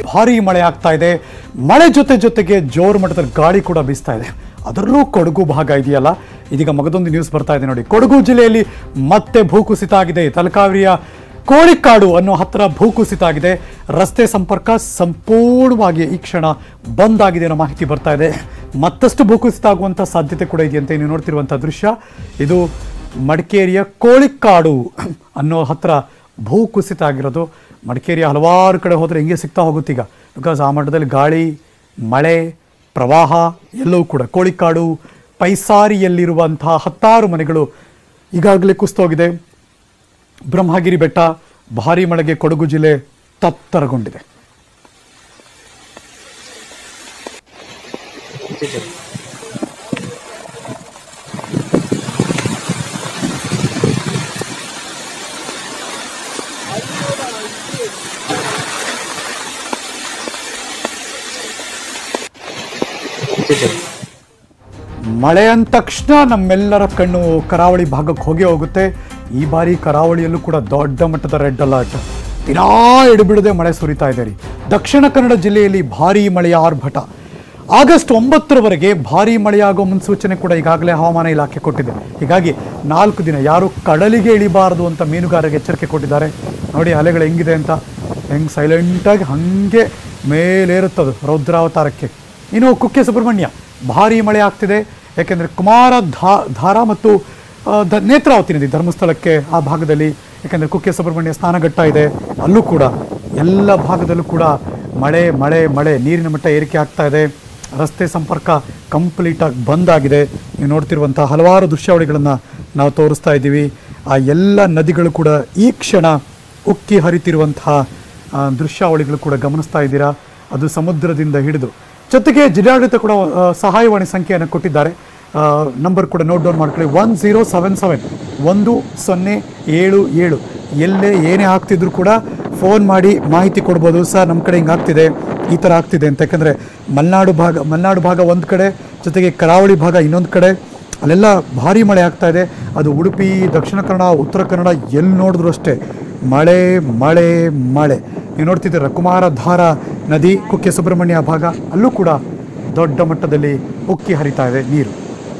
ಭಾರಿ ಮಳೆ ಆಗ್ತಾ ಇದೆ ಮಳೆ ಜೊತೆ ಜೊತೆಗೆ ಜೋರು ಮಟ್ಟದಲ್ಲಿ ಗಾಳಿ ಕೂಡ ಬೀಸ್ತಾ ಇದೆ ಅದರಲ್ಲೂ ಕೊಡಗು ಭಾಗ ಇದೆಯಲ್ಲ ಇದೀಗ ಮಗದೊಂದು ನ್ಯೂಸ್ ಬರ್ತಾ ಇದೆ ನೋಡಿ ಕೊಡಗು ಜಿಲ್ಲೆಯಲ್ಲಿ ಮತ್ತೆ ಭೂಕುಸಿತ ಆಗಿದೆ ತಲಕಾವೇರಿಯ ಕೋಳಿಕಾಡು ಅನ್ನೋ ಹತ್ರ ಭೂಕುಸಿತ ಆಗಿದೆ ರಸ್ತೆ ಸಂಪರ್ಕ ಸಂಪೂರ್ಣವಾಗಿ ಈ ಕ್ಷಣ ಬಂದ್ ಆಗಿದೆ ಅನ್ನೋ ಮಾಹಿತಿ ಬರ್ತಾ ಇದೆ ಮತ್ತಷ್ಟು ಭೂಕುಸಿತ ಆಗುವಂತ ಸಾಧ್ಯತೆ ಕೂಡ ಇದೆಯಂತೆ ನೀವು ನೋಡ್ತಿರುವಂತಹ ದೃಶ್ಯ ಇದು ಮಡಿಕೇರಿಯ ಕೋಳಿಕಾಡು ಅನ್ನೋ ಹತ್ರ ಭೂ ಕುಸಿತ ಆಗಿರೋದು ಮಡಿಕೇರಿಯ ಹಲವಾರು ಕಡೆ ಹೋದರೆ ಹಿಂಗೆ ಸಿಗ್ತಾ ಹೋಗುತ್ತೀಗ ಬಿಕಾಸ್ ಆ ಮಟ್ಟದಲ್ಲಿ ಗಾಳಿ ಮಳೆ ಪ್ರವಾಹ ಎಲ್ಲವೂ ಕೂಡ ಕೋಳಿಕಾಡು ಪೈಸಾರಿಯಲ್ಲಿರುವಂತಹ ಹತ್ತಾರು ಮನೆಗಳು ಈಗಾಗಲೇ ಕುಸಿತೋಗಿದೆ ಬ್ರಹ್ಮಗಿರಿ ಬೆಟ್ಟ ಭಾರಿ ಮಳೆಗೆ ಕೊಡಗು ಜಿಲ್ಲೆ ತತ್ತರಗೊಂಡಿದೆ ಮಳೆ ಅಂದ ತಕ್ಷಣ ನಮ್ಮೆಲ್ಲರ ಕಣ್ಣು ಕರಾವಳಿ ಭಾಗಕ್ಕೆ ಹೋಗೇ ಹೋಗುತ್ತೆ ಈ ಬಾರಿ ಕರಾವಳಿಯಲ್ಲೂ ಕೂಡ ದೊಡ್ಡ ಮಟ್ಟದ ರೆಡ್ ಅಲರ್ಟ್ ದಿನಾ ಎಡುಬಿಡದೆ ಮಳೆ ಸುರಿತಾ ಇದೆ ರೀ ದಕ್ಷಿಣ ಕನ್ನಡ ಜಿಲ್ಲೆಯಲ್ಲಿ ಭಾರೀ ಮಳೆಯ ಆರ್ಭಟ ಆಗಸ್ಟ್ ಒಂಬತ್ತರವರೆಗೆ ಭಾರೀ ಮಳೆಯಾಗುವ ಮುನ್ಸೂಚನೆ ಕೂಡ ಈಗಾಗಲೇ ಹವಾಮಾನ ಇಲಾಖೆ ಕೊಟ್ಟಿದೆ ಹೀಗಾಗಿ ನಾಲ್ಕು ದಿನ ಯಾರು ಕಡಲಿಗೆ ಇಳಿಬಾರದು ಅಂತ ಮೀನುಗಾರರಿಗೆ ಎಚ್ಚರಿಕೆ ಕೊಟ್ಟಿದ್ದಾರೆ ನೋಡಿ ಅಲೆಗಳು ಹೆಂಗಿದೆ ಅಂತ ಹೆಂಗೆ ಸೈಲೆಂಟಾಗಿ ಹಾಗೆ ಮೇಲೇರುತ್ತದು ರೌದ್ರಾವತಾರಕ್ಕೆ ಇನ್ನು ಕುಕ್ಕೆ ಸುಬ್ರಹ್ಮಣ್ಯ ಭಾರೀ ಮಳೆ ಆಗ್ತಿದೆ ಯಾಕೆಂದರೆ ಕುಮಾರ ಧಾ ಧಾರ ಮತ್ತು ಆ, ದ ನೇತ್ರಾವತಿ ನದಿ ಧರ್ಮಸ್ಥಳಕ್ಕೆ ಆ ಭಾಗದಲ್ಲಿ ಯಾಕೆಂದರೆ ಕುಕ್ಕೆ ಸುಬ್ರಹ್ಮಣ್ಯ ಸ್ನಾನಘಟ್ಟ ಇದೆ ಅಲ್ಲೂ ಕೂಡ ಎಲ್ಲ ಭಾಗದಲ್ಲೂ ಕೂಡ ಮಳೆ ಮಳೆ ಮಳೆ ನೀರಿನ ಮಟ್ಟ ಏರಿಕೆ ಆಗ್ತಾ ಇದೆ ರಸ್ತೆ ಸಂಪರ್ಕ ಕಂಪ್ಲೀಟಾಗಿ ಬಂದ್ ಆಗಿದೆ ನೀವು ನೋಡ್ತಿರುವಂಥ ಹಲವಾರು ದೃಶ್ಯಾವಳಿಗಳನ್ನು ನಾವು ತೋರಿಸ್ತಾ ಇದ್ದೀವಿ ಆ ಎಲ್ಲ ನದಿಗಳು ಕೂಡ ಈ ಕ್ಷಣ ಉಕ್ಕಿ ಹರಿತಿರುವಂತಹ ಆ, ದೃಶ್ಯಾವಳಿಗಳು ಕೂಡ ಗಮನಿಸ್ತಾ ಇದ್ದೀರಾ ಅದು ಸಮುದ್ರದಿಂದ ಹಿಡಿದು ಜೊತೆಗೆ ಜಿಲ್ಲಾಡಳಿತ ಕೂಡ ಆ, ಸಹಾಯವಾಣಿ ಸಂಖ್ಯೆಯನ್ನು ಕೊಟ್ಟಿದ್ದಾರೆ ನಂಬರ್ ಕೂಡ ನೋಟ್ ಡೌನ್ ಮಾಡ್ಕೊಳ್ಳಿ ಒನ್ ಝೀರೋ ಸೆವೆನ್ ಸೆವೆನ್ ಒಂದು ಸೊನ್ನೆ ಏಳು ಏಳು ಎಲ್ಲೇ ಏನೇ ಆಗ್ತಿದ್ರು ಕೂಡ ಫೋನ್ ಮಾಡಿ ಮಾಹಿತಿ ಕೊಡ್ಬೋದು ಸರ್ ನಮ್ಮ ಕಡೆ ಹಿಂಗೆ ಆಗ್ತಿದೆ ಈ ಥರ ಆಗ್ತಿದೆ ಅಂತ ಯಾಕಂದರೆ ಮಲೆನಾಡು ಭಾಗ ಮಲೆನಾಡು ಭಾಗ ಒಂದು ಕಡೆ ಜೊತೆಗೆ ಕರಾವಳಿ ಭಾಗ ಇನ್ನೊಂದು ಕಡೆ ಅಲ್ಲೆಲ್ಲ ಭಾರಿ ಮಳೆ ಆಗ್ತಾ ಇದೆ ಅದು ಉಡುಪಿ ದಕ್ಷಿಣ ಕನ್ನಡ ಉತ್ತರ ಕನ್ನಡ ಎಲ್ಲಿ ನೋಡಿದ್ರು ಅಷ್ಟೇ ಮಳೆ ಮಳೆ ಮಳೆ ನೀವು ನೋಡ್ತಿದ್ದೀರ ಕುಮಾರಧಾರ ನದಿ ಕುಕ್ಕೆ ಸುಬ್ರಹ್ಮಣ್ಯ ಭಾಗ ಅಲ್ಲೂ ಕೂಡ ದೊಡ್ಡ ಮಟ್ಟದಲ್ಲಿ ಉಕ್ಕಿ ಹರಿತಾ ಇದೆ ನೀರು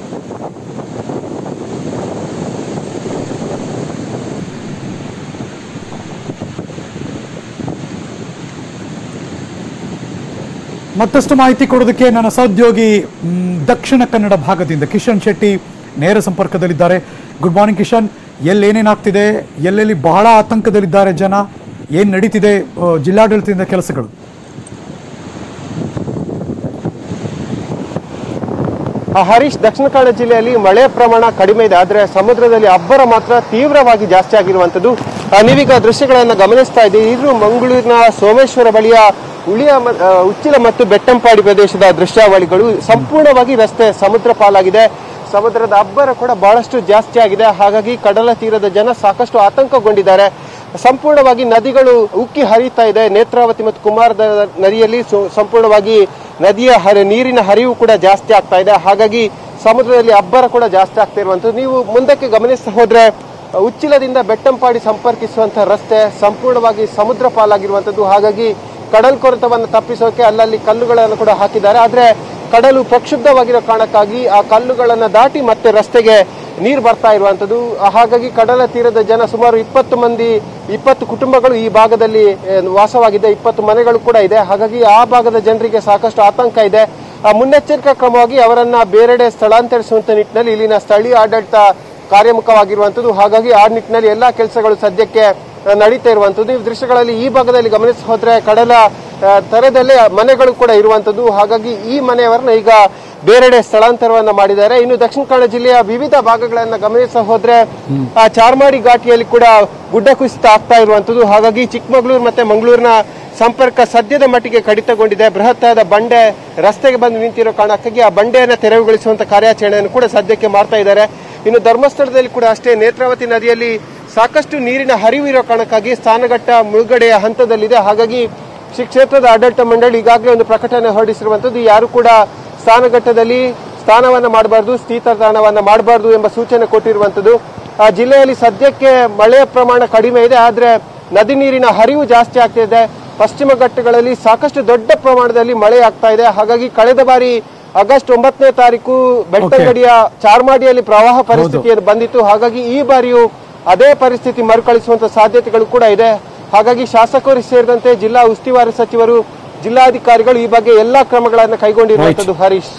ಮತ್ತಷ್ಟು ಮಾಹಿತಿ ಕೊಡೋದಕ್ಕೆ ನನ್ನ ಸಹೋದ್ಯೋಗಿ ಮ್, ದಕ್ಷಿಣ ಕನ್ನಡ ಭಾಗದಿಂದ ಕಿಶನ್ ಶೆಟ್ಟಿ ನೇರ ಸಂಪರ್ಕದಲ್ಲಿದ್ದಾರೆ ಗುಡ್ ಮಾರ್ನಿಂಗ್ ಕಿಶನ್ ಎಲ್ಲೇನೇನಾಗ್ತಿದೆ ಎಲ್ಲೆಲ್ಲಿ ಬಹಳ ಆತಂಕದಲ್ಲಿದ್ದಾರೆ ಜನ ಏನು ನಡೀತಿದೆ ಆ, ಜಿಲ್ಲಾಡಳಿತದಿಂದ ಕೆಲಸಗಳು ಆ, ಹರೀಶ್ ದಕ್ಷಿಣ ಕನ್ನಡ ಜಿಲ್ಲೆಯಲ್ಲಿ ಮಳೆ ಪ್ರಮಾಣ ಕಡಿಮೆ ಇದೆ ಆದರೆ ಸಮುದ್ರದಲ್ಲಿ ಅಬ್ಬರ ಮಾತ್ರ ತೀವ್ರವಾಗಿ ಜಾಸ್ತಿ ಆಗಿರುವಂಥದ್ದು ಆ, ನೀವೀಗ ದೃಶ್ಯಗಳನ್ನು ಗಮನಿಸ್ತಾ ಇದ್ದೀವಿ ಇದು ಮಂಗಳೂರಿನ ಸೋಮೇಶ್ವರ ಬಳಿಯ ಉಳಿಯ ಮ- ಆ, ಉಚ್ಚಿಲ ಮತ್ತು ಬೆಟ್ಟಂಪಾಡಿ ಪ್ರದೇಶದ ದೃಶ್ಯಾವಳಿಗಳು ಸಂಪೂರ್ಣವಾಗಿ ರಸ್ತೆ ಸಮುದ್ರ ಪಾಲಾಗಿದೆ ಸಮುದ್ರದ ಅಬ್ಬರ ಕೂಡ ಬಹಳಷ್ಟು ಜಾಸ್ತಿ ಆಗಿದೆ ಹಾಗಾಗಿ ಕಡಲ ತೀರದ ಜನ ಸಾಕಷ್ಟು ಆತಂಕಗೊಂಡಿದ್ದಾರೆ ಸಂಪೂರ್ಣವಾಗಿ ನದಿಗಳು ಉಕ್ಕಿ ಹರಿತಾ ಇದೆ ನೇತ್ರಾವತಿ ಮತ್ತು ಕುಮಾರದ ನದಿಯಲ್ಲಿ ಸು- ಸಂಪೂರ್ಣವಾಗಿ ನದಿಯ ಹರಿ ನೀರಿನ ಹರಿವು ಕೂಡ ಜಾಸ್ತಿ ಆಗ್ತಾ ಇದೆ ಹಾಗಾಗಿ ಸಮುದ್ರದಲ್ಲಿ ಅಬ್ಬರ ಕೂಡ ಜಾಸ್ತಿ ಆಗ್ತಾ ಇರುವಂಥದ್ದು ನೀವು ಮುಂದಕ್ಕೆ ಗಮನಿಸ್ತಾ ಹೋದ್ರೆ ಉಚ್ಚಿಲದಿಂದ ಬೆಟ್ಟಂಪಾಡಿ ಸಂಪರ್ಕಿಸುವಂತಹ ರಸ್ತೆ ಸಂಪೂರ್ಣವಾಗಿ ಸಮುದ್ರ ಪಾಲಾಗಿರುವಂಥದ್ದು ಹಾಗಾಗಿ ಕಡಲ್ ಕೊರೆತವನ್ನು ತಪ್ಪಿಸೋಕೆ ಅಲ್ಲಲ್ಲಿ ಕಲ್ಲುಗಳನ್ನು ಕೂಡ ಹಾಕಿದ್ದಾರೆ ಆದ್ರೆ ಕಡಲು ಪ್ರಕ್ಷುಬ್ಧವಾಗಿರೋ ಕಾರಣಕ್ಕಾಗಿ ಆ ಕಲ್ಲುಗಳನ್ನು ದಾಟಿ ಮತ್ತೆ ರಸ್ತೆಗೆ ನೀರು ಬರ್ತಾ ಇರುವಂಥದ್ದು ಹಾಗಾಗಿ ಕಡಲ ತೀರದ ಜನ ಸುಮಾರು ಇಪ್ಪತ್ತು ಮಂದಿ ಇಪ್ಪತ್ತು ಕುಟುಂಬಗಳು ಈ ಭಾಗದಲ್ಲಿ ಆ, ವಾಸವಾಗಿದೆ ಇಪ್ಪತ್ತು ಮನೆಗಳು ಕೂಡ ಇದೆ ಹಾಗಾಗಿ ಆ ಭಾಗದ ಜನರಿಗೆ ಸಾಕಷ್ಟು ಆತಂಕ ಇದೆ ಆ ಮುನ್ನೆಚ್ಚರಿಕಾ ಕ್ರಮವಾಗಿ ಅವರನ್ನ ಬೇರೆಡೆ ಸ್ಥಳಾಂತರಿಸುವಂತ ನಿಟ್ಟಿನಲ್ಲಿ ಇಲ್ಲಿನ ಸ್ಥಳೀಯ ಆಡಳಿತ ಕಾರ್ಯಮುಖವಾಗಿರುವಂಥದ್ದು ಹಾಗಾಗಿ ಆ ನಿಟ್ಟಿನಲ್ಲಿ ಎಲ್ಲಾ ಕೆಲಸಗಳು ಸದ್ಯಕ್ಕೆ ಆ, ನಡೀತಾ ಇರುವಂಥದ್ದು ಈ ದೃಶ್ಯಗಳಲ್ಲಿ ಈ ಭಾಗದಲ್ಲಿ ಗಮನಿಸಿ ಹೋದ್ರೆ ಕಡಲ ಆ, ತರದಲ್ಲೇ ಮನೆಗಳು ಕೂಡ ಇರುವಂಥದ್ದು ಹಾಗಾಗಿ ಈ ಮನೆಯವರನ್ನ ಈಗ ಬೇರೆಡೆ ಸ್ಥಳಾಂತರವನ್ನ ಮಾಡಿದ್ದಾರೆ ಇನ್ನು ದಕ್ಷಿಣ ಕನ್ನಡ ಜಿಲ್ಲೆಯ ವಿವಿಧ ಭಾಗಗಳನ್ನ ಗಮನಿಸ ಹೋದ್ರೆ ಆ ಚಾರ್ಮಾಡಿ ಘಾಟಿಯಲ್ಲಿ ಕೂಡ ಗುಡ್ಡ ಕುಸಿತ ಆಗ್ತಾ ಇರುವಂಥದ್ದು ಹಾಗಾಗಿ ಚಿಕ್ಕಮಗಳೂರು ಮತ್ತೆ ಮಂಗಳೂರಿನ ಸಂಪರ್ಕ ಸದ್ಯದ ಮಟ್ಟಿಗೆ ಕಡಿತಗೊಂಡಿದೆ ಬೃಹತ್ತಾದ ಬಂಡೆ ರಸ್ತೆಗೆ ಬಂದು ನಿಂತಿರೋ ಕಾರಣಕ್ಕಾಗಿ ಆ ಬಂಡೆಯನ್ನು ತೆರವುಗೊಳಿಸುವಂತ ಕಾರ್ಯಾಚರಣೆಯನ್ನು ಕೂಡ ಸದ್ಯಕ್ಕೆ ಮಾಡ್ತಾ ಇದ್ದಾರೆ ಇನ್ನು ಧರ್ಮಸ್ಥಳದಲ್ಲಿ ಕೂಡ ಅಷ್ಟೇ ನೇತ್ರಾವತಿ ನದಿಯಲ್ಲಿ ಸಾಕಷ್ಟು ನೀರಿನ ಹರಿವು ಇರೋ ಕಾರಣಕ್ಕಾಗಿ ಸ್ಥಾನಘಟ್ಟ ಮುಳುಗಡೆಯ ಹಂತದಲ್ಲಿದೆ ಹಾಗಾಗಿ ಶ್ರೀ ಕ್ಷೇತ್ರದ ಆಡಳಿತ ಮಂಡಳಿ ಈಗಾಗಲೇ ಒಂದು ಪ್ರಕಟಣೆ ಹೊರಡಿಸಿರುವಂತದ್ದು ಯಾರು ಕೂಡ ಸ್ಥಾನಘಟ್ಟದಲ್ಲಿ ಸ್ನಾನವನ್ನ ಮಾಡಬಾರ್ದು ಸ್ಥಿತಾನವನ್ನ ಮಾಡಬಾರ್ದು ಎಂಬ ಸೂಚನೆ ಕೊಟ್ಟಿರುವಂತದ್ದು ಆ ಜಿಲ್ಲೆಯಲ್ಲಿ ಸದ್ಯಕ್ಕೆ ಮಳೆಯ ಪ್ರಮಾಣ ಕಡಿಮೆ ಇದೆ ಆದ್ರೆ ನದಿ ನೀರಿನ ಹರಿವು ಜಾಸ್ತಿ ಆಗ್ತಿದೆ ಪಶ್ಚಿಮ ಘಟ್ಟಗಳಲ್ಲಿ ಸಾಕಷ್ಟು ದೊಡ್ಡ ಪ್ರಮಾಣದಲ್ಲಿ ಮಳೆ ಆಗ್ತಾ ಇದೆ ಹಾಗಾಗಿ ಕಳೆದ ಬಾರಿ ಆಗಸ್ಟ್ ಒಂಬತ್ತನೇ ತಾರೀಕು ಬೆಳ್ತಂಗಡಿಯ ಚಾರ್ಮಾಡಿಯಲ್ಲಿ ಪ್ರವಾಹ ಪರಿಸ್ಥಿತಿಯನ್ನು ಬಂದಿತ್ತು ಹಾಗಾಗಿ ಈ ಬಾರಿಯೂ ಅದೇ ಪರಿಸ್ಥಿತಿ ಮರುಕಳಿಸುವಂತ ಸಾಧ್ಯತೆಗಳು ಕೂಡ ಇದೆ ಹಾಗಾಗಿ ಶಾಸಕರು ಸೇರಿದಂತೆ ಜಿಲ್ಲಾ ಉಸ್ತುವಾರಿ ಸಚಿವರು ಜಿಲ್ಲಾಧಿಕಾರಿಗಳು ಈ ಬಗ್ಗೆ ಎಲ್ಲಾ ಕ್ರಮಗಳನ್ನು ಕೈಗೊಂಡಿರುವಂತದ್ದು ಹರೀಶ್